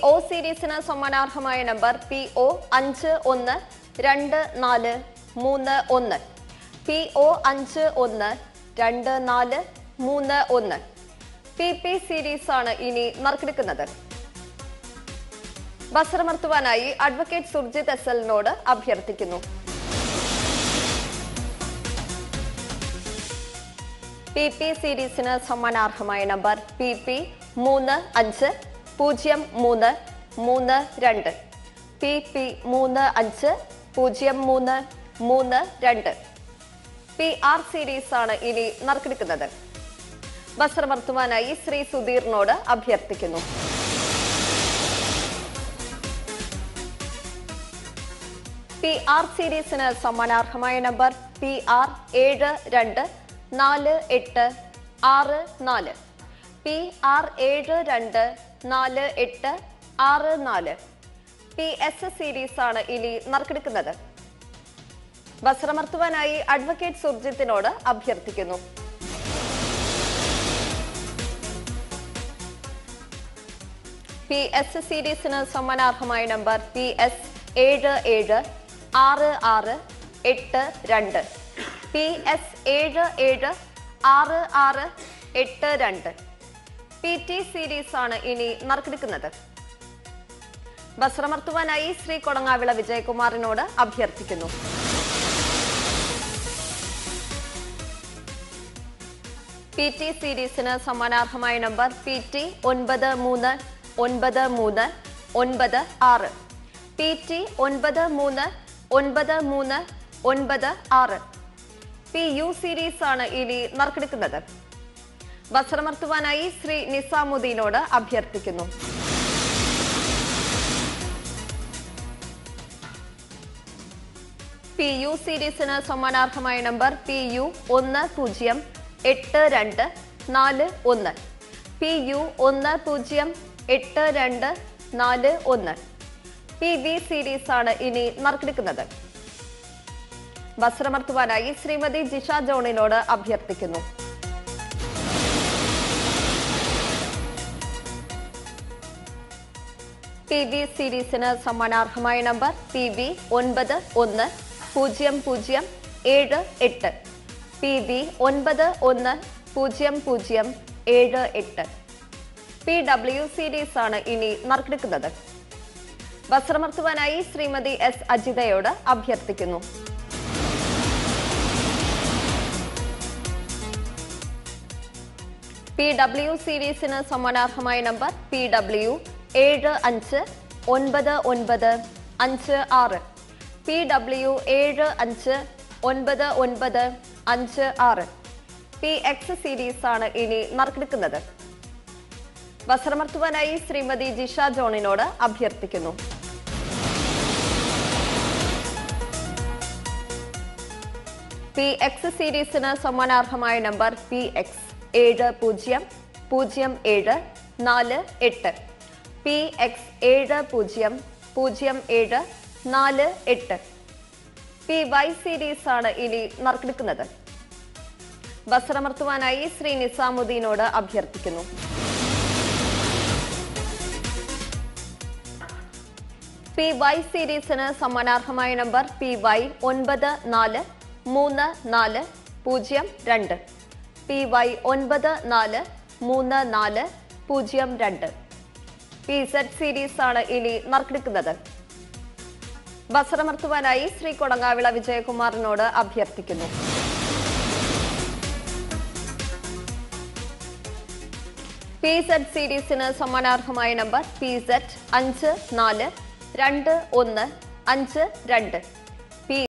O സീരീസിന് സമ്മാനാർഹമായ number P O അഞ്ച് ഒന്ന് രണ്ട് നാല് മൂന്ന് ഒന്ന് പി ഒ അഞ്ച് ഒന്ന് രണ്ട് നാല് മൂന്ന് ഒന്ന് പി പി സീരീസ് ആണ് ഇനി നറുക്കെടുക്കുന്നത് ബസറമർത്തുവാനായി അഡ്വക്കേറ്റ് സുർജിത് എസ് എല്ലിനോട് അഭ്യർത്ഥിക്കുന്നു പി പി സീരീസിന് സമ്മാനാർഹമായ നമ്പർ പി പി മൂന്ന് അഞ്ച് പൂജ്യം മൂന്ന് മൂന്ന് രണ്ട് പി പി മൂന്ന് അഞ്ച് പൂജ്യം മൂന്ന് മൂന്ന് രണ്ട് പി ആർ സീരീസ് ആണ് ഇനി നറുക്കെടുക്കുന്നത് ബസറമർത്തുവാനായി ശ്രീ സുധീറിനോട് അഭ്യർത്ഥിക്കുന്നു പി ആർ സീരീസിന് സമ്മാനാർഹമായ നമ്പർ പി ആർ ഏഴ് രണ്ട് നാല് എട്ട് ആറ് നാല് പി ആർ ഏഴ് രണ്ട് നാല് എട്ട് ആറ് നാല് പി എസ് സീരീസ് ആണ് ഇനി നറുക്കെടുക്കുന്നത് ബസ്രമർത്തുവാനായി അഡ്വക്കേറ്റ് സുർജിത്തിനോട് അഭ്യർത്ഥിക്കുന്നു പി എസ് സീരീസിന് സമ്മാനാർഹമായ നമ്പർ പി എസ് ഏഴ് ഏഴ് ആറ് ആറ് എട്ട് രണ്ട് പി എസ് ഏഴ് ഏഴ് ആറ് ആറ് എട്ട് രണ്ട് പി ടി സീരീസ് ആണ് ഇനി നറുക്കെടുക്കുന്നത് ബസ്രമർത്തുവാനായി ശ്രീ കൊടങ്ങാവിള വിജയകുമാറിനോട് അഭ്യർത്ഥിക്കുന്നു പി ടി സീരീസിന് സമ്മാനാർഹമായ നമ്പർ പി ടി ഒൻപത് മൂന്ന് ഒൻപത് മൂന്ന് ഒൻപത് ആറ് പി ടി ഒൻപത് മൂന്ന് ഒൻപത് മൂന്ന് ഒൻപത് ആറ് പി യു സീരീസ് ആണ് ഇനി നറുക്കെടുക്കുന്നത് ബസറമർത്തുവാനായി ശ്രീ നിസാമുദ്ദീനോട് അഭ്യർത്ഥിക്കുന്നു പി യു സീരീസിന് സമ്മാനാർഹമായ നമ്പർ പി യു ഒന്ന് പൂജ്യം എട്ട് രണ്ട് നാല് ഒന്ന് പി യു ഒന്ന് പൂജ്യം എട്ട് രണ്ട് നാല് ഒന്ന് പി വി സീരീസ് ആണ് ഇനി നറുക്കെടുക്കുന്നത് ബസ്രമർത്തുവാനായി ശ്രീമതി ജിഷ ജോണിനോട് അഭ്യർത്ഥിക്കുന്നു പി വി സീരീസിന് സമ്മാനാർഹമായ നമ്പർ പി വി ഒൻപത് ഒന്ന് പൂജ്യം പൂജ്യം ഏഴ് എട്ട് പി വി ഒൻപത് ഒന്ന് പൂജ്യം പൂജ്യം ഏഴ് എട്ട് പി ഡബ്ല്യു സീരീസ് ആണ് ഇനി നറുക്കെടുക്കുന്നത് ബസ്രമർത്തുവാനായി ശ്രീമതി എസ് അജിതയോട് അഭ്യർത്ഥിക്കുന്നു പി ഡബ്ല്യു സീരീസിന് സമ്മാനാർഹമായ നമ്പർ പി ഡബ്ല്യു ഏഴ് അഞ്ച് ഒൻപത് ഒൻപത് അഞ്ച് ആറ് പി ഡബ്ല്യു ഏഴ് അഞ്ച് ഒൻപത് ഒൻപത് അഞ്ച് ആറ് പി എക്സ് സീരീസ് ആണ് ഇനി നറുക്കെടുക്കുന്നത് വസ്ത്രമർത്തുവാനായി ശ്രീമതി ജിഷ ജോണിനോട് അഭ്യർത്ഥിക്കുന്നു പി എക്സ് സീരീസിന് സമ്മാനാർഹമായ നമ്പർ പി എക്സ് ഏഴ് പൂജ്യം പൂജ്യം ഏഴ് നാല് എട്ട് പി എക്സ് ഏഴ് പൂജ്യം പൂജ്യം ഏഴ് നാല് എട്ട് പി വൈ സീരീസ് ആണ് ഇനി നറുക്കെടുക്കുന്നത് ബസറമർത്തുവാനായി ശ്രീ നിസാമുദ്ദീനോട് അഭ്യർത്ഥിക്കുന്നു പി വൈ സീരീസിന് സമ്മാനാർഹമായ നമ്പർ പി വൈ ഒൻപത് നാല് മൂന്ന് നാല് പൂജ്യം രണ്ട് പി വൈ ഒൻപത് നാല് മൂന്ന് നാല് പൂജ്യം രണ്ട് പി സെഡ് സീരീസ് ആണ് ഇനി നറുക്കെടുക്കുന്നത് ബസറമർത്തുവാനായി ശ്രീ കൊടങ്ങാവിള വിജയകുമാറിനോട് അഭ്യർത്ഥിക്കുന്നു പി സെഡ് സീരീസിന് സമ്മാനാർഹമായ നമ്പർ പി സെഡ് അഞ്ച് നാല് രണ്ട് ഒന്ന് അഞ്ച് രണ്ട്